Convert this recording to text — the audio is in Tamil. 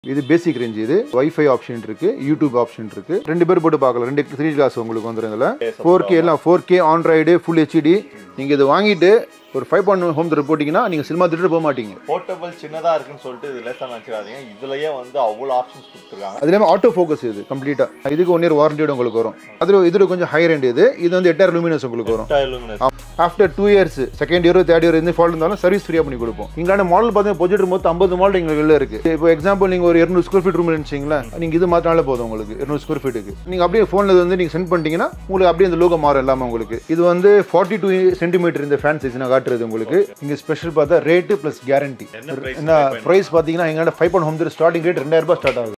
இது பேசிக் ரேஞ்ச் இது வைஃபை ஆப்ஷன் இருக்கு யூடியூப் ஆப்ஷன் இருக்கு ரெண்டு பேர் போட்டு பார்க்கலாம் ரெண்டு த்ரீ கிளாஸ் உங்களுக்கு வந்துடும் இதில் ஃபோர் கே எல்லாம் four K Android full HD நீங்கள் இதை வாங்கிட்டு ஒரு ஃபைவ் பாயிண்ட் ஹோம் தேட்டர் போட்டிங்கன்னா நீங்கள் சினிமா தேட்டர் போக மாட்டீங்க போர்ட்டபிள் சின்னதா இருக்குன்னு சொல்லிட்டு இது லேசா நினைச்சிடாதீங்க இதுலயே வந்து அவ்வளவு ஆப்ஷன்ஸ் கொடுத்துருக்காங்க அது இல்லாமல் ஆட்டோ ஃபோக்கஸ் இது கம்ப்ளீட்டாக இதுக்கு ஒன் இயர் வாரண்டியோட உங்களுக்கு வரும் அதில் இதில் கொஞ்சம் ஹை ரேண்ட் இது இது வந்து எட்டாயிரம் லூமினஸ் உங்களுக்கு வரும் illuminous. After two years second year third year எந்த ஃபால்ட் இருந்தாலும் சர்வீஸ் ஃப்ரீயாக பண்ணி கொடுப்போம் இங்கான மாடல் பார்த்தீங்கன்னா ப்ரொஜெக்ட் மொத்தம் ஐம்பது மாடல் எங்களுக்கு வெளில இருக்கு இப்போ எக்ஸாம்பிள் நீங்கள் ஒரு இரநூறு ஸ்கொயர் ஃபீட் ரூம் நினச்சிங்களேன் நீங்கள் இது மாற்றினாலே போதும் உங்களுக்கு இரநூறு ஸ்கொயர் ஃபீட்டுக்கு நீங்கள் அப்படியே ஃபோனில் வந்து நீங்கள் சென்ட் பண்ணிட்டீங்கன்னா உங்களுக்கு அப்படியே அந்த லோகோ மாறும் எல்லாமே உங்களுக்கு இது வந்து ஃபார்ட்டி டூ சென்டிமீட்டர் இந்த ஃபேன் சைஸ் நான் காட்டுறது உங்களுக்கு இங்கே ஸ்பெஷல் பார்த்தா ரேட்டு ப்ளஸ் கேரண்டி என்ன price என்ன ப்ரைஸ் பார்த்தீங்கன்னா எங்கள்கிட்ட five point home starting rate ரெண்டாயிரம் ரூபாய் ஸ்டார்ட் ஆகுது